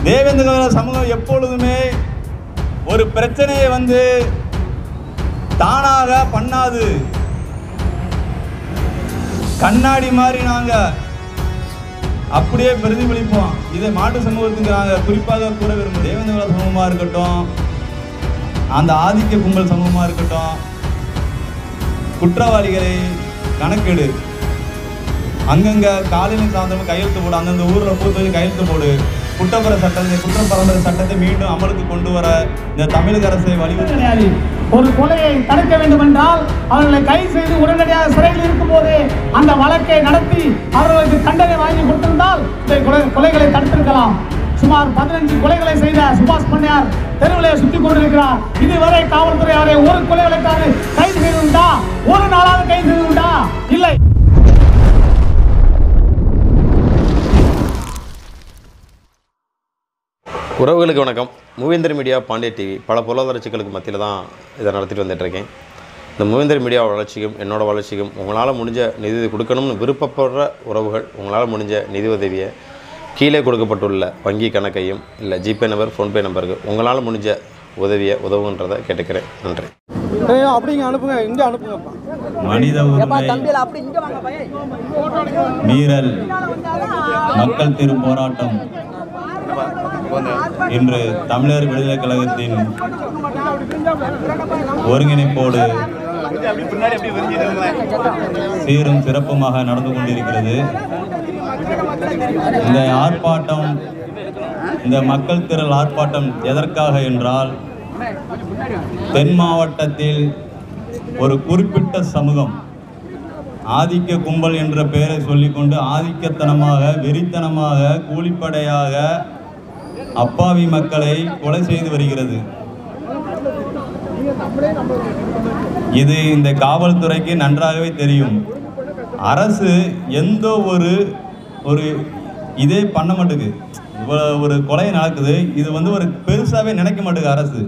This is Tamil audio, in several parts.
தேவேந்திர சமூகம் எப்பொழுதுமே ஒரு பிரச்சனையை வந்து தானாக பண்ணாது கண்ணாடி மாதிரி நாங்க அப்படியே பிரதிபலிப்போம் இதை மாட்டு சமூகத்துக்கு நாங்க குறிப்பாக கூற விரும்பும் தேவேந்திர சமூகமா இருக்கட்டும் அந்த ஆதிக்க கும்பல் சமூகமா இருக்கட்டும் குற்றவாளிகளை கணக்கெடு அங்கங்க காலையில் சாயந்தரம் கையெழுத்து போடு அந்தந்த ஊர்ல பூத்து வச்சு கையெழுத்து போடு குற்றப்பர சட்டத்தை குற்றப்பரம்பரை சட்டத்தை மீண்டும் அமலுக்கு கொண்டு வர இந்த தமிழக அரசை வலியுறுத்தி கிடையாது ஒரு கொலையை தடுக்க வேண்டும் என்றால் அவர்களை கைது செய்து உடனடியாக சிறையில் இருக்கும்போது அந்த வழக்கை நடத்தி அவர்களுக்கு தண்டனை வாங்கி கொடுத்திருந்தால் இந்த கொலை கொலைகளை தடுத்திருக்கலாம் சுமார் பதினஞ்சு கொலைகளை செய்த சுபாஷ் பண்ணையார் தெருவிலே சுற்றி கொண்டிருக்கிறார் இதுவரை காவல்துறை அவரை ஒரு கொலை வழக்காக கைது செய்திருந்தா ஒரு நாளாவது கைது செய்திருந்தா இல்லை உறவுகளுக்கு வணக்கம் மூவேந்தர் மீடியா பாண்டிய டிவி பல பொருளாதார சிக்கலுக்கு மத்தியில் தான் இதை நடத்திட்டு வந்துட்டுருக்கேன் இந்த மூவேந்தர் மீடியா வளர்ச்சிக்கும் என்னோட வளர்ச்சிக்கும் உங்களால் முடிஞ்ச நிதி கொடுக்கணும்னு விருப்பப்படுற உறவுகள் உங்களால் முடிஞ்ச நிதி உதவியை கீழே கொடுக்கப்பட்டுள்ள வங்கி கணக்கையும் இல்லை ஜிபே நம்பர் ஃபோன்பே நம்பருக்கு உங்களால் முடிஞ்ச உதவியை உதவுன்றதை கேட்டுக்கிறேன் நன்றி ஏய், அப்படிங்க அனுப்புங்க இங்கே அனுப்புங்கப்பா மனித உரிமை அப்படி இங்க வாங்க பையன் மீறல் மக்கள் தெரு போராட்டம் இன்று தமிழர் விடுதலை கழகத்தின் ஒருங்கிணைப்போடு சீரும் சிறப்புமாக நடந்து கொண்டிருக்கிறது இந்த ஆர்ப்பாட்டம் இந்த மக்கள் திரள் ஆர்ப்பாட்டம் எதற்காக என்றால் தென் மாவட்டத்தில் ஒரு குறிப்பிட்ட சமூகம் ஆதிக்க கும்பல் என்ற பெயரை சொல்லிக்கொண்டு ஆதிக்கத்தனமாக வெறித்தனமாக கூலிப்படையாக அப்பாவி மக்களை கொலை செய்து வருகிறது இது இந்த காவல்துறைக்கு நன்றாகவே தெரியும் அரசு எந்த ஒரு ஒரு இதே பண்ண மாட்டேங்குது இவ்வளவு ஒரு கொலை நடக்குது இது வந்து ஒரு பெருசாவே நினைக்க மாட்டேங்குது அரசு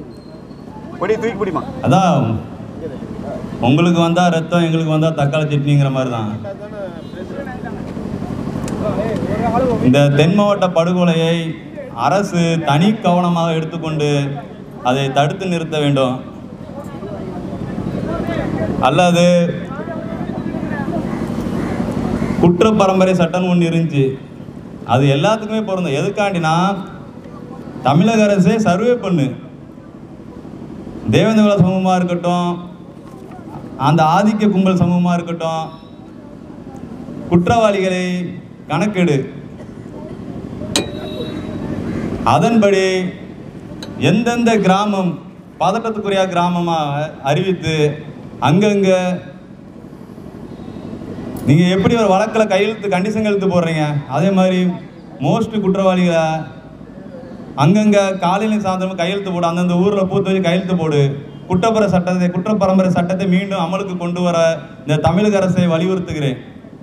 அதான் உங்களுக்கு வந்தா ரத்தம் எங்களுக்கு வந்தா தக்காளி சட்னிங்கிற மாதிரி தான் இந்த தென் மாவட்ட படுகொலையை அரசு தனி கவனமாக எடுத்துக்கொண்டு அதை தடுத்து நிறுத்த வேண்டும் அல்லது குற்ற பரம்பரை சட்டம்னு ஒன்று இருந்துச்சு அது எல்லாத்துக்குமே பொருந்தும் எதுக்காண்டினா தமிழக அரசே சர்வே பண்ணு தேவேந்திர சமூகமாக இருக்கட்டும் அந்த ஆதிக்க கும்பல் சமூகமாக இருக்கட்டும் குற்றவாளிகளை கணக்கெடு அதன்படி எந்தெந்த கிராமம் பதட்டத்துக்குரிய கிராமமாக அறிவித்து அங்கங்க நீங்கள் எப்படி ஒரு வழக்கில் கையெழுத்து கண்டிஷன் கையெழுத்து போடுறீங்க அதே மாதிரி மோஸ்ட் குற்றவாளிகளை அங்கங்க காலையில சாயந்தரம் கையெழுத்து போடு அந்தந்த ஊரில் பூத்து வச்சு கையெழுத்து போடு குற்றப்பர சட்டத்தை குற்றப்பரம்பரை சட்டத்தை மீண்டும் அமலுக்கு கொண்டு வர இந்த தமிழக அரசை வலியுறுத்துகிறேன்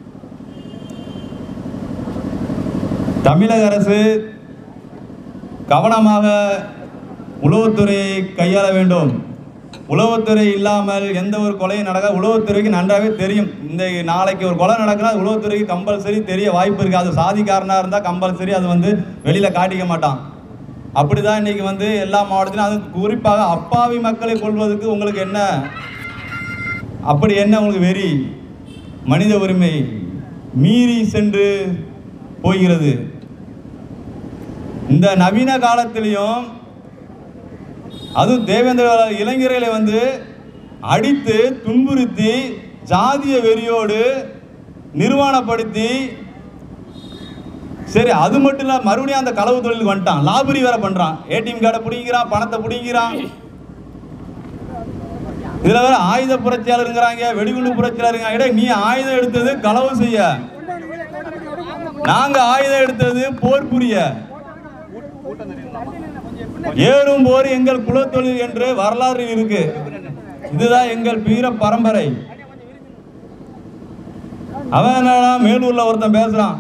தமிழக அரசு கவனமாக உளவுத்துறையை கையாள வேண்டும் உளவுத்துறை இல்லாமல் எந்த ஒரு கொலையும் நடக்க உளவுத்துறைக்கு நன்றாகவே தெரியும் இந்த நாளைக்கு ஒரு கொலை நடக்குன்னா அது உளவுத்துறைக்கு கம்பல்சரி தெரிய வாய்ப்பு இருக்குது அது சாதிக்காரனாக இருந்தால் கம்பல்சரி அது வந்து வெளியில் காட்டிக்க மாட்டான் அப்படிதான் இன்னைக்கு வந்து எல்லா மாவட்டத்திலும் அது குறிப்பாக அப்பாவி மக்களை கொள்வதற்கு உங்களுக்கு என்ன அப்படி என்ன உங்களுக்கு வெறி மனித உரிமை மீறி சென்று போகிறது இந்த நவீன காலத்திலையும் அதுவும் தேவேந்திர இளைஞர்களை வந்து அடித்து துன்புறுத்தி ஜாதிய வெறியோடு நிர்வாணப்படுத்தி சரி அது மட்டும் இல்ல மறுபடியும் அந்த களவு தொழிலுக்கு வந்துட்டான் லாபரி வேற பண்றான் ஏடிஎம் கார்டை பிடிங்கிறான் பணத்தை பிடிங்கிறான் இதுல வேற ஆயுத புரட்சியாளருங்கிறாங்க வெடிகுண்டு புரட்சியாளருங்க இட நீ ஆயுதம் எடுத்தது களவு செய்ய நாங்க ஆயுதம் எடுத்தது போர் புரிய ஏறும் போர் எங்கள் குலத்தொழில் என்று வரலாறு இருக்கு இதுதான் எங்கள் வீர பரம்பரை அவன் என்னடா மேலூர்ல ஒருத்தன் பேசுறான்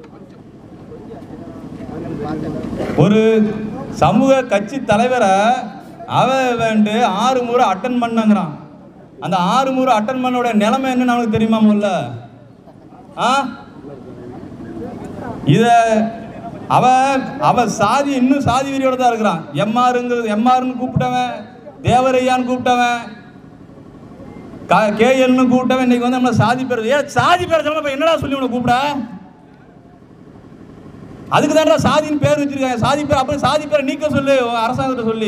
ஒரு சமூக கட்சி தலைவரை அவன் வந்து ஆறு முறை அட்டன் பண்ணங்கிறான் அந்த ஆறு முறை அட்டன் பண்ணோட நிலைமை என்னன்னு அவனுக்கு தெரியுமா முதல்ல ஆ இத அவன் அவன் சாதி இன்னும் சாதி வெறியோட தான் இருக்கிறான் எம்ஆருங்க எம்ஆர்னு கூப்பிட்டவன் தேவரையான்னு கூப்பிட்டவன் கேஎல்னு கூப்பிட்டவன் இன்னைக்கு வந்து நம்மள சாதி பேர் ஏன் சாதி பேர் சொல்ல என்னடா சொல்லி உன்னை கூப்பிட அதுக்கு தான்டா சாதின்னு பேர் வச்சிருக்காங்க சாதி பேர் அப்புறம் சாதி பேரை நீக்க சொல்லு உன் அரசாங்கத்தை சொல்லி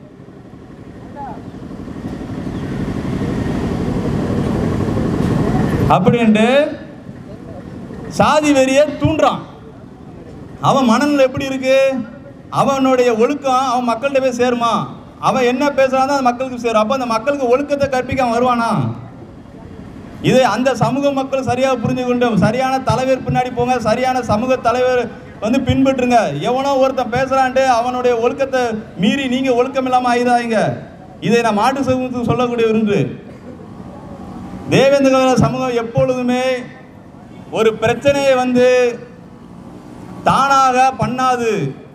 அப்படின்ட்டு சாதி வெறியை தூண்டுறான் அவன் மனநிலை எப்படி இருக்கு அவனுடைய ஒழுக்கம் அவன் மக்கள்கிட்ட போய் சேருமா அவன் என்ன பேசுறானோ அது மக்களுக்கு சேரும் அப்போ அந்த மக்களுக்கு ஒழுக்கத்தை கற்பிக்க அவன் வருவானா இது அந்த சமூக மக்கள் சரியாக புரிஞ்சு கொண்டு சரியான தலைவர் பின்னாடி போங்க சரியான சமூக தலைவர் வந்து பின்பற்றுங்க எவனோ ஒருத்தன் பேசுறான்ட்டு அவனுடைய ஒழுக்கத்தை மீறி நீங்க ஒழுக்கம் இல்லாம ஆயிடாதீங்க இதை நான் மாட்டு சமூகத்துக்கு சொல்லக்கூடிய விருந்து தேவேந்திர சமூகம் எப்பொழுதுமே ஒரு பிரச்சனையை வந்து தானாக பண்ணாது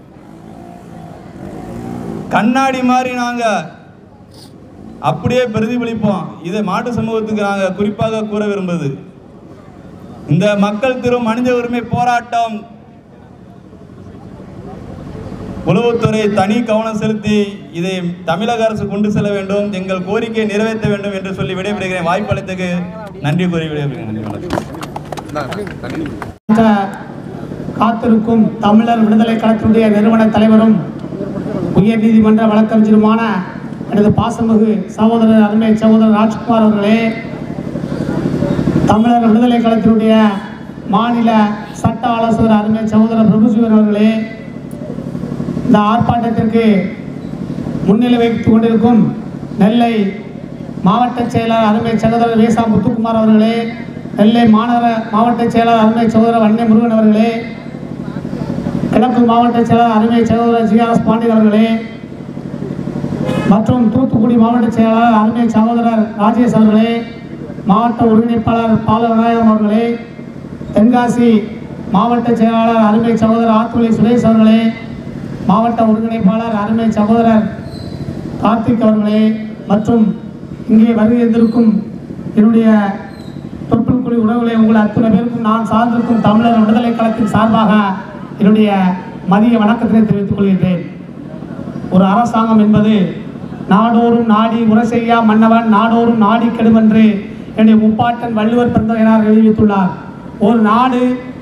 கண்ணாடி மாதிரி நாங்க அப்படியே பிரதிபலிப்போம் இதை மாட்டு சமூகத்துக்கு நாங்கள் குறிப்பாக கூற விரும்புவது இந்த மக்கள் திரு மனித உரிமை போராட்டம் உளவுத்துறை தனி கவனம் செலுத்தி இதை தமிழக அரசு கொண்டு செல்ல வேண்டும் எங்கள் கோரிக்கையை நிறைவேற்ற வேண்டும் என்று சொல்லி விடைபெறுகிறேன் வாய்ப்பளித்ததுக்கு நன்றி கூறி விடைபெறுகிறேன் நன்றி வணக்கம் மற்ற காத்திருக்கும் தமிழர் விடுதலை கழகத்தினுடைய நிறுவன தலைவரும் உயர் நீதிமன்ற வழக்கறிஞருமான எனது பாசமிகு சகோதரர் அருமை சகோதரர் ராஜ்குமார் அவர்களே தமிழர் விடுதலை கழகத்தினுடைய மாநில சட்ட ஆலோசகர் அருமை சகோதரர் பிரபுசிவன் அவர்களே இந்த ஆர்ப்பாட்டத்திற்கு முன்னிலை வைத்துக் கொண்டிருக்கும் நெல்லை மாவட்ட செயலர் அருமை சகோதரர் வேசா முத்துக்குமார் அவர்களே நெல்லை மாநகர மாவட்ட செயலர் அருமை சகோதரர் வன்னை முருகன் அவர்களே கிழக்கு மாவட்ட செயலர் அருமை சகோதரர் ஜிஆர்எஸ் பாண்டியன் அவர்களே மற்றும் தூத்துக்குடி மாவட்ட செயலாளர் அருமை சகோதரர் ராஜேஷ் அவர்களே மாவட்ட ஒருங்கிணைப்பாளர் பால விநாயகம் அவர்களே தென்காசி மாவட்ட செயலாளர் அருமை சகோதரர் ஆத்துளை சுரேஷ் அவர்களே மாவட்ட ஒருங்கிணைப்பாளர் அருமை சகோதரர் கார்த்திக் அவர்களே மற்றும் இங்கே வருகை இருந்திருக்கும் என்னுடைய தொப்புள் குழி உறவுகளை உங்கள் அத்தனை பேருக்கும் நான் சார்ந்திருக்கும் தமிழர் விடுதலை கழகத்தின் சார்பாக என்னுடைய மதிய வணக்கத்தினை தெரிவித்துக் கொள்கின்றேன் ஒரு அரசாங்கம் என்பது நாடோறும் நாடி உரை செய்யா மன்னவன் நாடோறும் நாடி கெடுமென்று என்னுடைய முப்பாட்டன் வள்ளுவர் பிறந்தவரார் எழுதி வைத்துள்ளார் ஒரு நாடு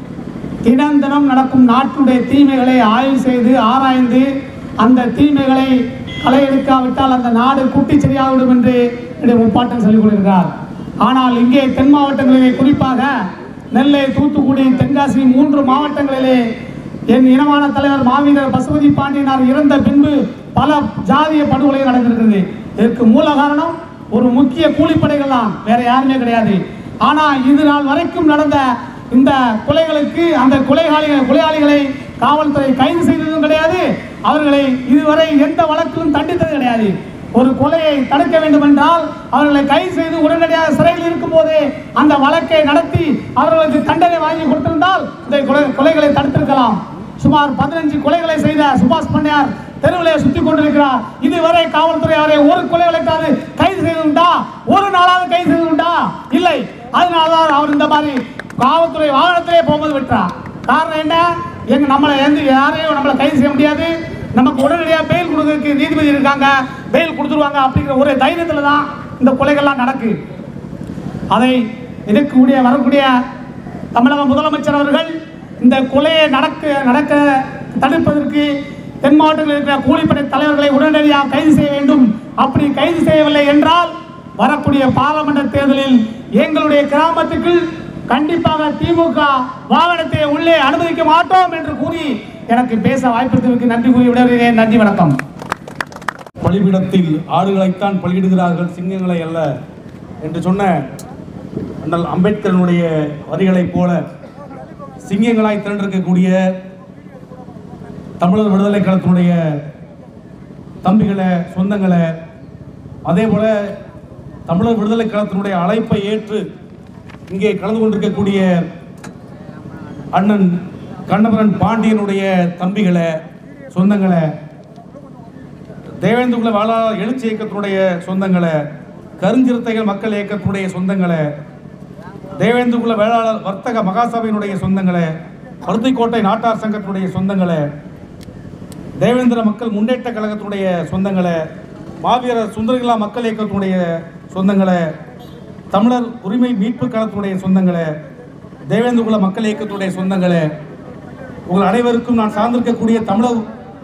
தினம் தினம் நடக்கும் நாட்டுடைய தீமைகளை ஆய்வு செய்து ஆராய்ந்து அந்த தீமைகளை களை எடுக்காவிட்டால் அந்த நாடு குட்டி சரியாகிவிடும் என்று என்னுடைய முப்பாட்டன் சொல்லிக் கொள்கிறார் ஆனால் இங்கே தென் மாவட்டங்களிலே குறிப்பாக நெல்லை தூத்துக்குடி தென்காசி மூன்று மாவட்டங்களிலே என் இனமான தலைவர் மாவீரர் பசுபதி பாண்டியனார் இறந்த பின்பு பல ஜாதிய படுகொலை நடந்திருக்கிறது இதற்கு மூல காரணம் ஒரு முக்கிய கூலிப்படைகள் தான் வேற யாருமே கிடையாது ஆனா இது நாள் வரைக்கும் நடந்த இந்த கொலைகளுக்கு அந்த கொலைகாலிகள் கொலையாளிகளை காவல்துறை கைது செய்ததும் கிடையாது அவர்களை இதுவரை எந்த வழக்கிலும் தண்டித்தது கிடையாது ஒரு கொலையை தடுக்க வேண்டும் என்றால் அவர்களை கைது செய்து உடனடியாக சிறையில் இருக்கும் போதே அந்த வழக்கை நடத்தி அவர்களுக்கு தண்டனை வாங்கி கொடுத்திருந்தால் இந்த கொலை- கொலைகளை தடுத்திருக்கலாம் சுமார் பதினஞ்சு கொலைகளை செய்த சுபாஷ் பண்ணையார் தெருவிலே சுத்தி கொண்டிருக்கிறார் இதுவரை காவல்துறை அவரை ஒரு கொலை வழக்காவது கைது செய்துண்டா ஒரு நாளாவது கைது செய்துண்டா இல்லை அதனாலதான் அவர் இந்த மாதிரி காவல்துறை வாகனத்திலே போகும்போது விட்டார் காரணம் என்ன எங்க நம்மளை எந்த யாரையும் நம்மளை கைது செய்ய முடியாது நமக்கு உடனடியாக பெயில் கொடுக்கறதுக்கு நீதிபதி இருக்காங்க பெயில் கொடுத்துருவாங்க அப்படிங்கிற ஒரே தைரியத்தில் தான் இந்த கொலைகள்லாம் நடக்கு அதை எதிர்க்கக்கூடிய வரக்கூடிய தமிழக முதலமைச்சர் அவர்கள் இந்த கொலையை நடக்க நடக்க தடுப்பதற்கு தென் மாவட்டத்தில் இருக்கிற கூலிப்படை தலைவர்களை உடனடியாக கைது செய்ய வேண்டும் அப்படி கைது செய்யவில்லை என்றால் வரக்கூடிய பாராளுமன்ற தேர்தலில் எங்களுடைய கிராமத்துக்கு கண்டிப்பாக திமுக வாகனத்தை உள்ளே அனுமதிக்க மாட்டோம் என்று கூறி எனக்கு பேச வாய்ப்பளித்ததற்கு நன்றி கூறி விடைபெறுகிறேன் நன்றி வணக்கம் பலிபீடத்தில் ஆடுகளைத்தான் பலியிடுகிறார்கள் சிங்கங்களை அல்ல என்று சொன்ன அண்ணல் அம்பேத்கரனுடைய வரிகளைப் போல சிங்கங்களாய் திரண்டிருக்கக்கூடிய தமிழர் விடுதலை களத்தினுடைய தம்பிகளை சொந்தங்களை அதே போல தமிழர் விடுதலை களத்தினுடைய அழைப்பை ஏற்று இங்கே கலந்து கொண்டிருக்கக்கூடிய அண்ணன் கண்ணபுரன் பாண்டியனுடைய தம்பிகளை சொந்தங்களை தேவேந்திரகுல வேளாளர் எழுச்சி இயக்கத்தினுடைய சொந்தங்களை கருஞ்சிறுத்தைகள் மக்கள் இயக்கத்தினுடைய சொந்தங்களை தேவேந்திரகுல வேளாளர் வர்த்தக மகாசபையினுடைய சொந்தங்களை பருத்திக்கோட்டை நாட்டார் சங்கத்தினுடைய சொந்தங்களே தேவேந்திர மக்கள் முன்னேற்ற கழகத்தினுடைய சொந்தங்களே மாவீரர் சுந்தரகிலா மக்கள் இயக்கத்தினுடைய சொந்தங்களே தமிழர் உரிமை மீட்பு கழகத்தினுடைய சொந்தங்களே தேவேந்திரகுல மக்கள் இயக்கத்தினுடைய சொந்தங்களே உங்கள் அனைவருக்கும் நான் சார்ந்திருக்கக்கூடிய தமிழர்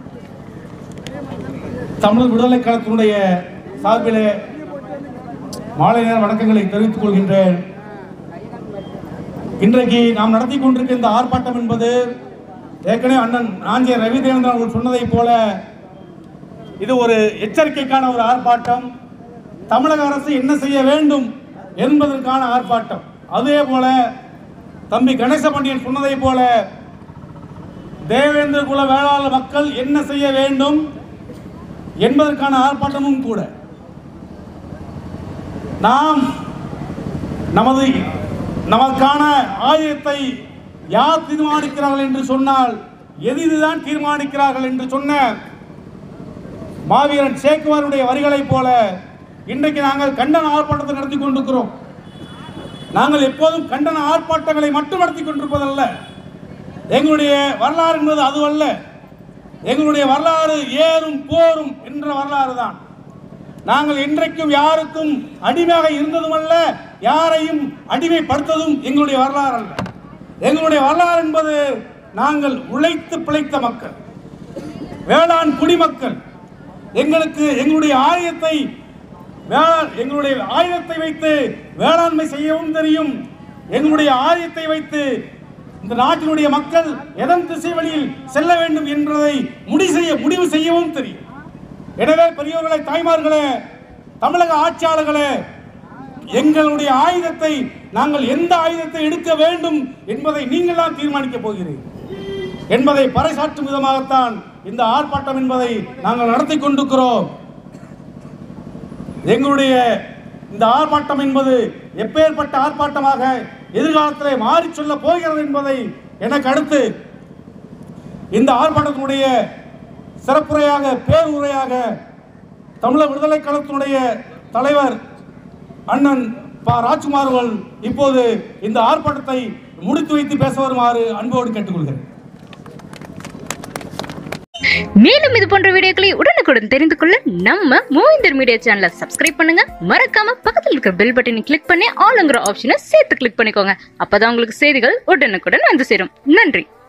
தமிழர் விடுதலை கழகத்தினுடைய சார்பிலே மாலை நேர வணக்கங்களை தெரிவித்துக் கொள்கின்றேன் இன்றைக்கு நாம் நடத்தி கொண்டிருக்கிற இந்த ஆர்ப்பாட்டம் என்பது ஏற்கனவே அண்ணன் நாஞ்சிய ரவி தேவேந்திரன் அவர்கள் சொன்னதைப் போல இது ஒரு எச்சரிக்கைக்கான ஒரு ஆர்ப்பாட்டம் தமிழக அரசு என்ன செய்ய வேண்டும் என்பதற்கான ஆர்ப்பாட்டம் அதே போல தம்பி கணேச பாண்டியன் சொன்னதைப் போல தேவேந்திர குல வேளாளர் மக்கள் என்ன செய்ய வேண்டும் என்பதற்கான ஆர்ப்பாட்டமும் கூட நாம் நமது நமக்கான ஆயுதத்தை யார் தீர்மானிக்கிறார்கள் என்று சொன்னால் எதிர்தான் தீர்மானிக்கிறார்கள் என்று சொன்ன மாவீரன் சேக்குவாருடைய வரிகளைப் போல இன்றைக்கு நாங்கள் கண்டன ஆர்ப்பாட்டத்தை நடத்தி கொண்டிருக்கிறோம் நாங்கள் எப்போதும் கண்டன ஆர்ப்பாட்டங்களை மட்டும் நடத்தி கொண்டிருப்பதல்ல எங்களுடைய வரலாறு என்பது அதுவல்ல எங்களுடைய வரலாறு ஏறும் போரும் என்ற வரலாறு தான் நாங்கள் இன்றைக்கும் யாருக்கும் அடிமையாக இருந்ததும் அல்ல யாரையும் அடிமைப்படுத்ததும் எங்களுடைய வரலாறு அல்ல எங்களுடைய வரலாறு என்பது நாங்கள் உழைத்து பிழைத்த மக்கள் வேளாண் குடிமக்கள் எங்களுக்கு எங்களுடைய ஆயுதத்தை வேளாண் எங்களுடைய ஆயுதத்தை வைத்து வேளாண்மை செய்யவும் தெரியும் எங்களுடைய ஆயுதத்தை வைத்து இந்த நாட்டினுடைய மக்கள் எதன் திசை வழியில் செல்ல வேண்டும் என்பதை முடிவு செய்ய முடிவு செய்யவும் தெரியும் எனவே பெரியோர்களே தாய்மார்களே தமிழக ஆட்சியாளர்களே எங்களுடைய ஆயுதத்தை நாங்கள் எந்த ஆயுதத்தை எடுக்க வேண்டும் என்பதை நீங்கள் தான் தீர்மானிக்கப் போகிறீர்கள் என்பதை பறைசாற்றும் விதமாகத்தான் இந்த ஆர்ப்பாட்டம் என்பதை நாங்கள் நடத்தி கொண்டிருக்கிறோம் எங்களுடைய இந்த ஆர்ப்பாட்டம் என்பது எப்பேற்பட்ட ஆர்ப்பாட்டமாக எதிர்காலத்திலே மாறி சொல்ல போகிறது என்பதை எனக்கு அடுத்து இந்த ஆர்ப்பாட்டத்தினுடைய சிறப்புரையாக பேருரையாக தமிழக விடுதலை கழகத்தினுடைய தலைவர் அண்ணன் ப ராஜ்குமார் அவர்கள் இப்போது இந்த ஆர்ப்பாட்டத்தை முடித்து வைத்து பேச வருமாறு அன்போடு கேட்டுக்கொள்கிறேன் மேலும் இது போன்ற வீடியோக்களை உடனுக்குடன் தெரிந்து கொள்ள நம்ம மூவிந்தர் மீடியா சேனலை சப்ஸ்கிரைப் பண்ணுங்க மறக்காம பக்கத்தில் இருக்கிற பெல் பட்டனை கிளிக் பண்ணி ஆளுங்கிற ஆப்ஷனை சேர்த்து கிளிக் பண்ணிக்கோங்க அப்பதான் உங்களுக்கு செய்திகள் உடனுக்குடன் வந்து சேரும் நன்றி